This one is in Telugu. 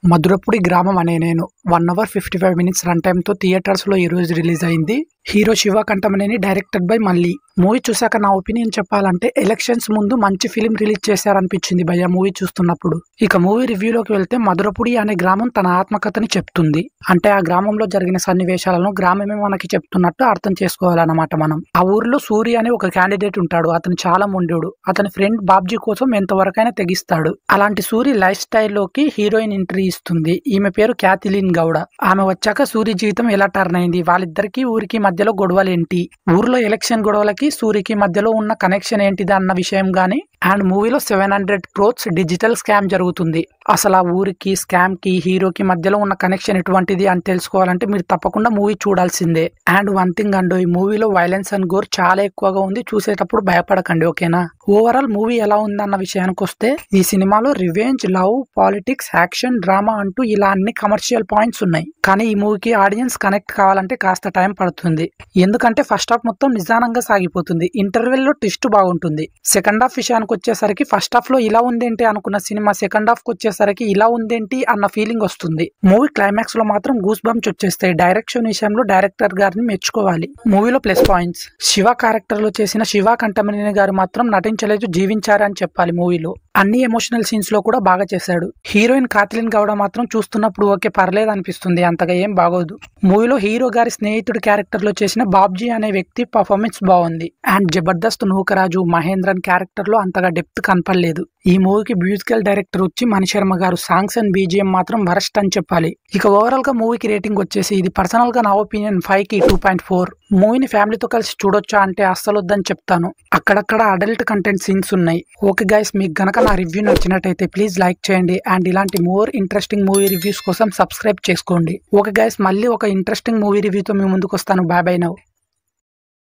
మధురపుడి గ్రామం అనే నేను one hour fifty five minutes run టైమ్తో థియేటర్స్లో ఈ రోజు రిలీజ్ అయింది hero Shiva Kantamaneni directed by Malli movie చూసాక నా ఒపీనియన్ చెప్పాలంటే ఎలక్షన్స్ ముందు మంచి ఫిలిం రిలీజ్ చేశారనిపించింది భయ్య మూవీ చూస్తున్నప్పుడు ఇక మూవీ రివ్యూలోకి వెళ్తే మధురపుడి అనే గ్రామం తన ఆత్మకథని చెప్తుంది అంటే ఆ గ్రామంలో జరిగిన సన్నివేశాలను గ్రామమే మనకి చెప్తున్నట్టు అర్థం చేసుకోవాలన్నమాట మనం ఆ ఊర్లో సూరి అనే ఒక క్యాండిడేట్ ఉంటాడు అతను చాలా మొండోడు అతని ఫ్రెండ్ బాబ్జీ కోసం ఎంతవరకైనా తెగిస్తాడు అలాంటి సూరి లైఫ్ స్టైల్లోకి హీరోయిన్ ఎంట్రీ ఇస్తుంది ఈమె పేరు క్యాథిలిన్ గౌడ ఆమె వచ్చాక సూరి జీవితం ఎలా టర్న్ అయింది వాళ్ళిద్దరికి ఊరికి మధ్యలో గొడవలేంటి ఊర్లో ఎలక్షన్ గొడవలకి సూరికి మధ్యలో ఉన్న కనెక్షన్ ఏంటిది అన్న విషయం గానీ అండ్ మూవీలో seven hundred crores digital scam జరుగుతుంది అసలు ఆ ఊరికి స్కామ్ కి హీరోకి మధ్యలో ఉన్న కనెక్షన్ ఎటువంటిది అని తెలుసుకోవాలంటే మీరు తప్పకుండా మూవీ చూడాల్సిందే అండ్ వన్ థింగ్ అండ్ ఈ మూవీలో వైలెన్స్ అండ్ గోర్ చాలా ఎక్కువగా ఉంది చూసేటప్పుడు భయపడకండి ఓకేనా ఓవరాల్ మూవీ ఎలా ఉందన్న విషయానికి వస్తే ఈ సినిమాలో revenge love politics action drama అంటూ ఇలా అన్ని కమర్షియల్ పాయింట్స్ ఉన్నాయి కానీ ఈ మూవీకి ఆడియన్స్ కనెక్ట్ కావాలంటే కాస్త టైం పడుతుంది ఎందుకంటే ఫస్ట్ హాఫ్ మొత్తం నిదానంగా సాగిపోతుంది ఇంటర్వెల్ లో ట్విస్ట్ బాగుంటుంది సెకండ్ హాఫ్ విషయానికి వచ్చేసరికి ఫస్ట్ హాఫ్ లో ఇలా ఉందేంటి అనుకున్న సినిమా సెకండ్ హాఫ్ కి వచ్చేసరికి ఇలా ఉందేంటి అన్న ఫీలింగ్ వస్తుంది మూవీ క్లైమాక్స్ లో మాత్రం గూస్ బంప్స్ వచ్చేస్తాయి డైరెక్షన్ విషయంలో డైరెక్టర్ గారిని మెచ్చుకోవాలి మూవీలో ప్లస్ పాయింట్స్ శివ క్యారెక్టర్ లో చేసిన శివ కంఠమనేని గారు మాత్రం నటించలేదు జీవించారు అని చెప్పాలి మూవీలో అన్ని ఎమోషనల్ సీన్స్ లో కూడా బాగా చేశాడు హీరోయిన్ కాథలిన్ గౌడ మాత్రం చూస్తున్నప్పుడు ఓకే పర్లేదు అనిపిస్తుంది అంతగా ఏం బాగోదు మూవీలో హీరో గారి స్నేహితుడి క్యారెక్టర్ లో చేసిన బాబ్జీ అనే వ్యక్తి పర్ఫార్మెన్స్ బాగుంది అండ్ జబర్దస్త్ నూకరాజు మహేంద్రన్ క్యారెక్టర్ లో అంతగా డెప్త్ కనపడలేదు ఈ మూవీకి మ్యూజికల్ డైరెక్టర్ వచ్చి మణిశర్మ గారు సాంగ్స్ అండ్ బీజిఎం మాత్రం వరస్ట్ అని చెప్పాలి ఇక ఓవరాల్ గా మూవీకి రేటింగ్ వచ్చేసి ఇది పర్సనల్ గా నా ఒపీనియన్ ఫైవ్ కి టూ పాయింట్ ఫోర్ మూవీని ఫ్యామిలీతో కలిసి చూడొచ్చా అంటే అస్సలు వద్దని చెప్తాను అక్కడక్కడ అడల్ట్ కంటెంట్ సీన్స్ ఉన్నాయి ఓకే గైస్ మీకు గనక నా రివ్యూ నచ్చినట్టయితే ప్లీజ్ లైక్ చేయండి అండ్ ఇలాంటి మోర్ ఇంట్రెస్టింగ్ మూవీ రివ్యూస్ కోసం సబ్స్క్రైబ్ చేసుకోండి ఓకే గైస్ మళ్ళీ ఒక ఇంట్రెస్టింగ్ మూవీ రివ్యూతో మీ ముందుకు వస్తాను బాయ్ బై నవ్